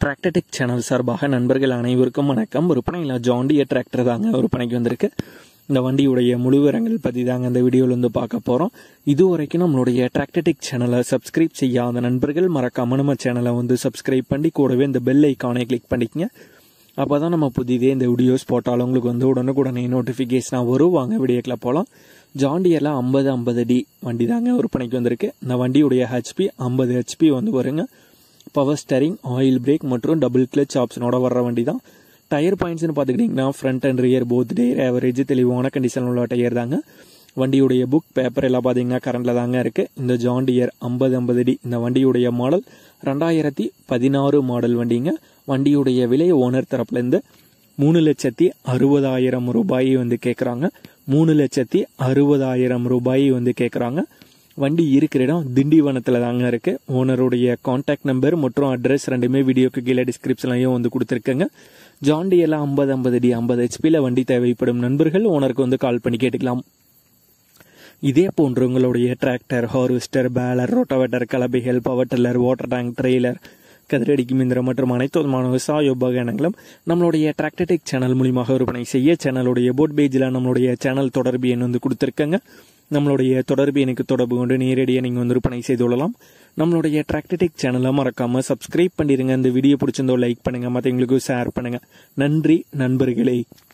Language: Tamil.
டிராக்டர்டெக் சேனல் சார்பாக நண்பர்கள் அனைவருக்கும் வணக்கம் விற்பனையில் ஜாண்டிய டிராக்டர் தாங்க விற்பனைக்கு வந்திருக்கு இந்த வண்டியுடைய முழு விவரங்கள் பற்றி தாங்க இந்த வீடியோவில் வந்து பார்க்க போகிறோம் இது வரைக்கும் நம்மளுடைய டிராக்டர்டெக் சேனலை சப்ஸ்கிரைப் செய்யாத நண்பர்கள் மறக்காம நம்ம சேனலை வந்து சப்ஸ்கிரைப் பண்ணி கூடவே இந்த பெல் ஐக்கானை கிளிக் பண்ணிக்கங்க அப்போ தான் நம்ம புதிதே இந்த வீடியோஸ் போட்டாலும் உங்களுக்கு வந்து உடனுக்குடனே நோட்டிஃபிகேஷனாக வரும் வாங்க வீடியோக்கில் போகலாம் ஜாண்டியரில் ஐம்பது ஐம்பது டி வண்டி தாங்க விற்பனைக்கு வந்திருக்கு இந்த வண்டியுடைய ஹெச்பி ஐம்பது ஹெச்பி வந்து வருங்க பவர் ஸ்டரிங் ஆயில் பிரேக் மற்றும் டபுள் கிளச் ஆப்ஷனோட வர்ற வண்டி தான் டயர் பாயிண்ட்ஸ்னு பார்த்துக்கிட்டிங்கன்னா front and rear both tyre average தெளிவான கண்டிஷன் உள்ள டயர் தாங்க வண்டியுடைய புக் பேப்பர் எல்லாம் பார்த்தீங்கன்னா கரண்டில் தாங்க இருக்குது இந்த ஜாண்டியர் ஐம்பது ஐம்பது டி இந்த வண்டியுடைய மாடல் ரெண்டாயிரத்தி பதினாறு மாடல் வண்டிங்க வண்டியுடைய விலை ஓனர் தரப்புலேருந்து மூணு லட்சத்தி அறுபதாயிரம் ரூபாய் வந்து கேட்குறாங்க மூணு லட்சத்தி அறுபதாயிரம் ரூபாய் வந்து கேட்குறாங்க வண்டி இருக்கிற இடம் திண்டிவனத்தில் தாங்க இருக்கு ஓனருடைய காண்டாக்ட் நம்பர் மற்றும் அட்ரஸ் ரெண்டுமே வீடியோக்கு கீழே டிஸ்கிரிப்ஷன்லையும் வந்து கொடுத்துருக்கேங்க ஜாண்டி எல்லாம் ஐம்பது ஐம்பது டி ஐம்பது ஹெச்பியில் வண்டி தேவைப்படும் நண்பர்கள் ஓனருக்கு வந்து கால் பண்ணி கேட்டுக்கலாம் இதே போன்று உங்களுடைய டிராக்டர் ஹார்வெஸ்டர் பேலர் ரோட்டோவேட்டர் கலபைகள் power tiller water tank trailer கதிரடிக்கு மிந்திரம் மற்றும் அனைத்து விதமான விவசாய உபகரணங்களும் நம்மளுடைய டிராக்டர்டெக் சேனல் மூலியமாக விற்பனை செய்ய சேனலுடைய போட் பேஜில் நம்மளுடைய சேனல் தொடர்பு எண் வந்து கொடுத்துருக்கங்க நம்மளுடைய தொடர்பு எனக்கு தொடர்பு கொண்டு நேரடியாக நீங்கள் வந்து விற்பனை செய்து கொள்ளலாம் நம்மளுடைய டிராக்டர்டெக் சேனலை மறக்காமல் சப்ஸ்கிரைப் பண்ணிடுங்க இந்த வீடியோ பிடிச்சிருந்தோ லைக் பண்ணுங்கள் மற்றவங்களுக்கு ஷேர் பண்ணுங்கள் நன்றி நண்பர்களே